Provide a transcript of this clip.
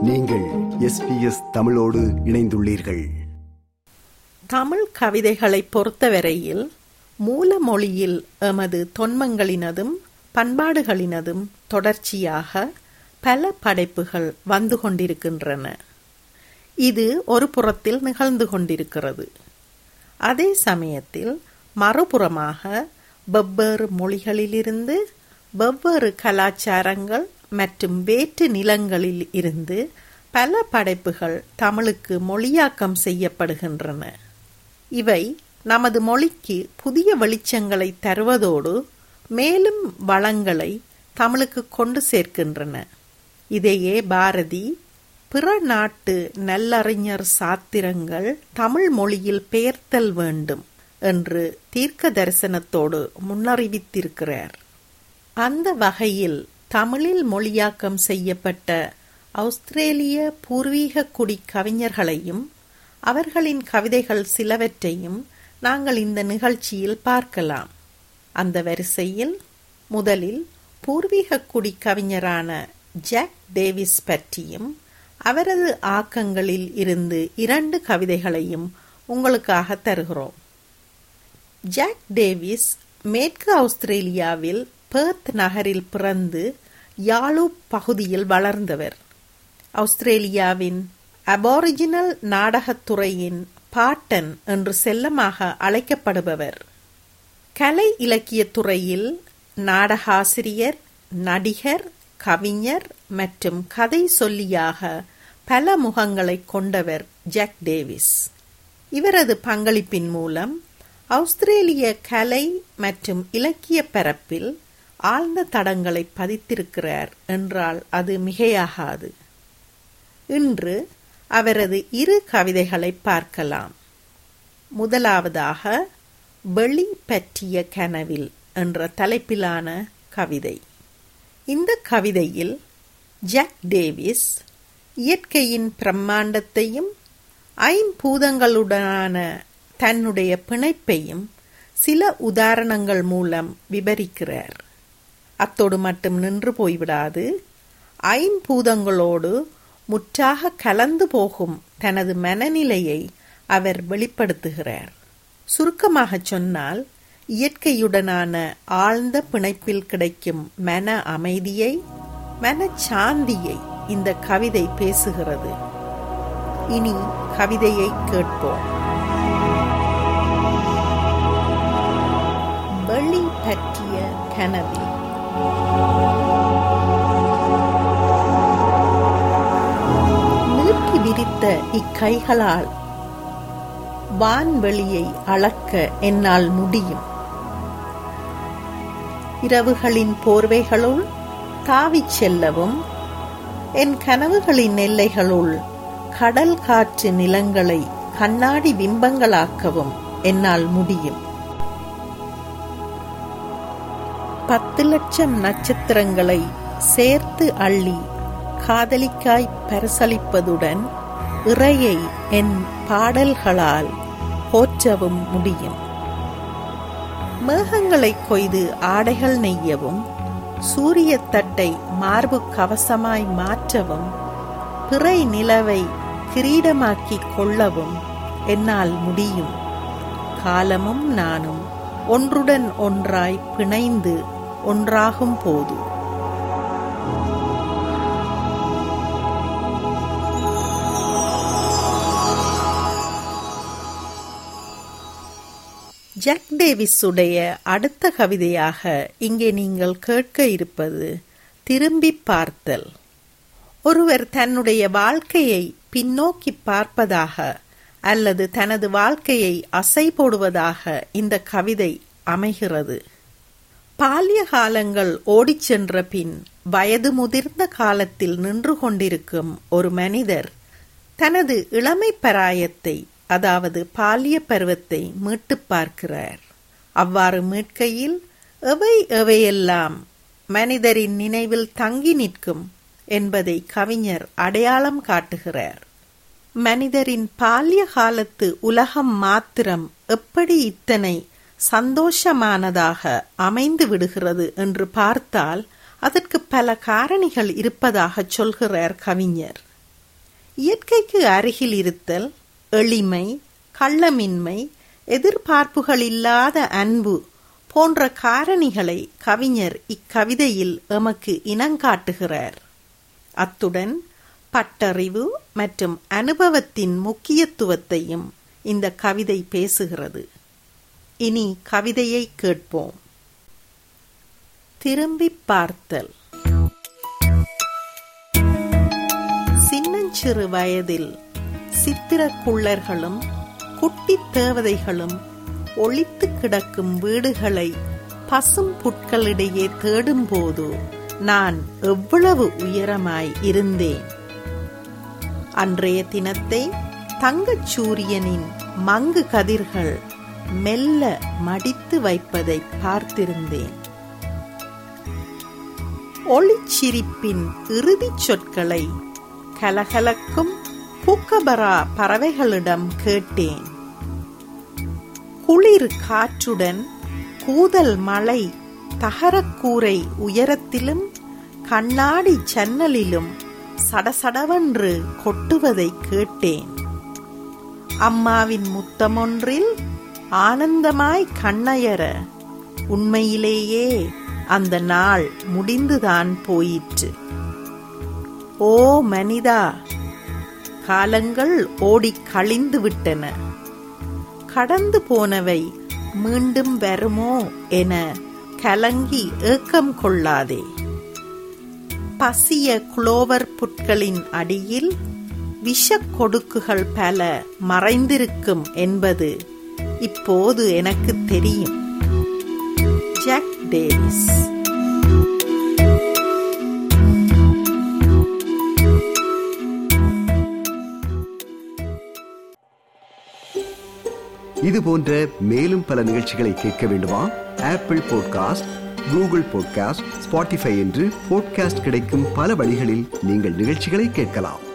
நீங்கள் எஸ்பிஎஸ் தமிழோடு இணைந்துள்ளீர்கள் தமிழ் கவிதைகளை பொறுத்தவரையில் மூல மொழியில் எமது தொன்மங்களினதும் பண்பாடுகளினதும் தொடர்ச்சியாக பல படைப்புகள் வந்து கொண்டிருக்கின்றன இது ஒரு புறத்தில் நிகழ்ந்து கொண்டிருக்கிறது அதே சமயத்தில் மறுபுறமாக வெவ்வேறு மொழிகளிலிருந்து வெவ்வேறு கலாச்சாரங்கள் மற்றும் வேற்று நிலங்களில் இருந்து பல படைப்புகள் தமிழுக்கு மொழியாக்கம் செய்யப்படுகின்றன இவை நமது மொழிக்கு புதிய வெளிச்சங்களை தருவதோடு மேலும் வளங்களை தமிழுக்கு கொண்டு சேர்க்கின்றன இதையே பாரதி பிற நாட்டு நல்லறிஞர் சாத்திரங்கள் தமிழ் மொழியில் பெயர்த்தல் வேண்டும் என்று தீர்க்க தரிசனத்தோடு முன்னறிவித்திருக்கிறார் அந்த வகையில் தமிழில் மொழியாக்கம் செய்யப்பட்ட ஆஸ்திரேலிய பூர்வீக குடி கவிஞர்களையும் அவர்களின் கவிதைகள் சிலவற்றையும் நாங்கள் இந்த நிகழ்ச்சியில் பார்க்கலாம் அந்த வரிசையில் முதலில் பூர்வீக குடி கவிஞரான ஜாக் டேவிஸ் பற்றியும் அவரது ஆக்கங்களில் இருந்து இரண்டு கவிதைகளையும் உங்களுக்காக தருகிறோம் ஜாக் டேவிஸ் மேற்கு ஆஸ்திரேலியாவில் பெர்த் நகரில் பிறந்து யாழு பகுதியில் வளர்ந்தவர் ஆஸ்திரேலியாவின் அபாரிஜினல் நாடகத்துறையின் பாட்டன் என்று செல்லமாக அழைக்கப்படுபவர் கலை இலக்கியத் துறையில் நாடகாசிரியர் நடிகர் கவிஞர் மற்றும் கதை சொல்லியாக பல முகங்களை கொண்டவர் ஜாக் டேவிஸ் இவரது பங்களிப்பின் மூலம் ஆஸ்திரேலிய கலை மற்றும் இலக்கிய பரப்பில் ஆழ்ந்த தடங்களை பதித்திருக்கிறார் என்றால் அது மிகையாகாது இன்று அவரது இரு கவிதைகளை பார்க்கலாம் முதலாவதாக வெளி பற்றிய கனவில் என்ற தலைப்பிலான கவிதை இந்த கவிதையில் ஜாக் டேவிஸ் இயற்கையின் பிரம்மாண்டத்தையும் ஐம்பூதங்களுடனான தன்னுடைய பிணைப்பையும் சில உதாரணங்கள் மூலம் விவரிக்கிறார் அத்தோடு மட்டும் நின்று போய்விடாது ஐம்பூதங்களோடு முற்றாக கலந்து போகும் தனது மனநிலையை அவர் வெளிப்படுத்துகிறார் சுருக்கமாக சொன்னால் இயற்கையுடனான ஆழ்ந்த பிணைப்பில் கிடைக்கும் மன அமைதியை மனச்சாந்தியை இந்த கவிதை பேசுகிறது இனி கவிதையை கேட்போம் வெளி பற்றிய கனவில் நீட்டி விரித்த இக்கைகளால் வான்வெளியை அளக்க என்னால் முடியும் இரவுகளின் போர்வைகளுள் தாவிச் செல்லவும் என் கனவுகளின் எல்லைகளுள் கடல் காற்று நிலங்களை கண்ணாடி பிம்பங்களாக்கவும் என்னால் முடியும் பத்து லட்சம் நட்சத்திரங்களை சேர்த்து அள்ளி காதலிக்காய் பரிசளிப்பதுடன் இறையை என் பாடல்களால் போற்றவும் முடியும் மேகங்களை கொய்து ஆடைகள் நெய்யவும் சூரிய தட்டை மார்பு கவசமாய் மாற்றவும் பிறை நிலவை கிரீடமாக்கிக் கொள்ளவும் என்னால் முடியும் காலமும் நானும் ஒன்றுடன் ஒன்றாய் பிணைந்து ஒன்றாகும் போது ஜாக் டேவிஸுடைய அடுத்த கவிதையாக இங்கே நீங்கள் கேட்க இருப்பது திரும்பி பார்த்தல் ஒருவர் தன்னுடைய வாழ்க்கையை பின்னோக்கி பார்ப்பதாக அல்லது தனது வாழ்க்கையை அசை போடுவதாக இந்த கவிதை அமைகிறது பால்ய காலங்கள் ஓடிச் சென்ற பின் வயது முதிர்ந்த காலத்தில் நின்று கொண்டிருக்கும் ஒரு மனிதர் தனது இளமை பராயத்தை அதாவது பாலிய பருவத்தை மீட்டு பார்க்கிறார் அவ்வாறு மீட்கையில் எவை எவையெல்லாம் மனிதரின் நினைவில் தங்கி நிற்கும் என்பதை கவிஞர் அடையாளம் காட்டுகிறார் மனிதரின் பால்ய காலத்து உலகம் மாத்திரம் எப்படி இத்தனை சந்தோஷமானதாக அமைந்து விடுகிறது என்று பார்த்தால் அதற்கு பல காரணிகள் இருப்பதாக சொல்கிறார் கவிஞர் இயற்கைக்கு அருகில் இருத்தல் எளிமை கள்ளமின்மை எதிர்பார்ப்புகள் இல்லாத அன்பு போன்ற காரணிகளை கவிஞர் இக்கவிதையில் எமக்கு இனங்காட்டுகிறார் அத்துடன் பட்டறிவு மற்றும் அனுபவத்தின் முக்கியத்துவத்தையும் இந்த கவிதை பேசுகிறது இனி கவிதையை கேட்போம் திரும்பி பார்த்தல் சின்னஞ்சிறு வயதில் சித்திரக்குள்ளர்களும் குட்டித் தேவதைகளும் ஒளித்து கிடக்கும் வீடுகளை பசும் புட்களிடையே தேடும்போது நான் எவ்வளவு உயரமாய் இருந்தேன் அன்றைய தினத்தை தங்கச் சூரியனின் மங்கு கதிர்கள் மெல்ல மடித்து வைப்பதை பார்த்திருந்தேன் ஒளிச்சிரிப்பின் இறுதிச் சொற்களை கலகலக்கும் பூக்கபரா பறவைகளிடம் கேட்டேன் குளிர் காற்றுடன் கூதல் மழை தகரக்கூரை உயரத்திலும் கண்ணாடி ஜன்னலிலும் சடசடவென்று கொட்டுவதை கேட்டேன் அம்மாவின் முத்தமொன்றில் ஆனந்தமாய் கண்ணயர உண்மையிலேயே அந்த நாள் முடிந்துதான் போயிற்று ஓ மனிதா காலங்கள் ஓடிக் கழிந்து விட்டன கடந்து போனவை மீண்டும் வருமோ என கலங்கி ஏக்கம் கொள்ளாதே பசிய குளோவர் புட்களின் அடியில் விஷக் கொடுக்குகள் பல மறைந்திருக்கும் என்பது இப்போது எனக்கு தெரியும் ஜாக் டேவிஸ் இது போன்ற மேலும் பல நிகழ்ச்சிகளை கேட்க வேண்டுமா Apple podcast Google podcast Spotify என்று பாட்காஸ்ட் கிடைக்கும் பல வழிகளில் நீங்கள் நிகழ்ச்சிகளை கேட்கலாம்